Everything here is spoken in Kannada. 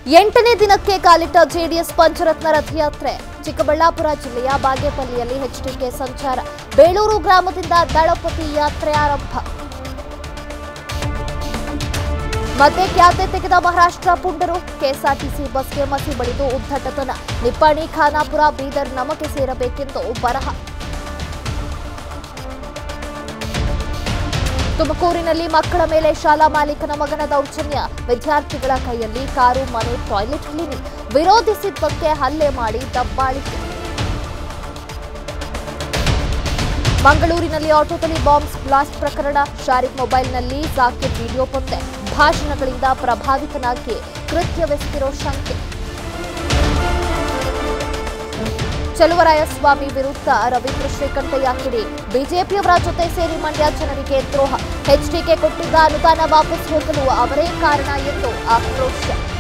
ಎಂಟನೇ ದಿನಕ್ಕೆ ಕಾಲಿಟ್ಟ ಜೆಡಿಎಸ್ ಪಂಚರತ್ನ ರಥಯಾತ್ರೆ ಚಿಕ್ಕಬಳ್ಳಾಪುರ ಜಿಲ್ಲೆಯ ಬಾಗೇಪಲ್ಲಿಯಲ್ಲಿ ಎಚ್ಡಿಕೆ ಸಂಚಾರ ಬೇಳೂರು ಗ್ರಾಮದಿಂದ ದಳಪತಿ ಯಾತ್ರೆ ಆರಂಭ ಮತ್ತೆ ಖ್ಯಾತೆ ತೆಗೆದ ಮಹಾರಾಷ್ಟ್ರ ಪುಂಡರು ಕೆಎಸ್ಆರ್ಟಿಸಿ ಬಸ್ಗೆ ಮಸಿ ಬಳಿದು ಉದ್ದಟತನ ನಿಪ್ಪಾಣಿ ಖಾನಾಪುರ ಬೀದರ್ ನಮಗೆ ಸೇರಬೇಕೆಂದು ಬರಹ ತುಮಕೂರಿನಲ್ಲಿ ಮಕ್ಕಳ ಮೇಲೆ ಶಾಲಾ ಮಾಲೀಕನ ಮಗನ ದೌರ್ಜನ್ಯ ವಿದ್ಯಾರ್ಥಿಗಳ ಕೈಯಲ್ಲಿ ಕಾರು ಮನೆ ಟಾಯ್ಲೆಟ್ ಕ್ಲೀನಿಂಗ್ ವಿರೋಧಿಸಿದ್ದಕ್ಕೆ ಹಲ್ಲೆ ಮಾಡಿ ದಬ್ಬಾಳಿಕೆ ಮಂಗಳೂರಿನಲ್ಲಿ ಆಟೋದಲ್ಲಿ ಬಾಂಬ್ಸ್ ಬ್ಲಾಸ್ಟ್ ಪ್ರಕರಣ ಶಾರಿಕ್ ಮೊಬೈಲ್ನಲ್ಲಿ ಸಾಕಿರ್ ವಿಡಿಯೋ ಪತ್ತೆ ಭಾಷಣಗಳಿಂದ ಪ್ರಭಾವಿತನಾಗಿ ಕೃತ್ಯವೆಸಗಿರೋ ಶಂಕೆ ಚಲುವರಾಯಸ್ವಾಮಿ ವಿರುದ್ಧ ರವೀಂದ್ರ ಶ್ರೀಕಂಠಯ್ಯ ಕಿಡಿ ಬಿಜೆಪಿಯವರ ಜೊತೆ ಸೇರಿ ಮಂಡ್ಯ ಜನರಿಗೆ ದ್ರೋಹ ಎಚ್ಡಿಕೆ ಕೊಟ್ಟಿದ್ದ ಅನುದಾನ ವಾಪಸ್ ಹೋಗಲು ಅವರೇ ಕಾರಣ ಎಂದು ಆಕ್ರೋಶ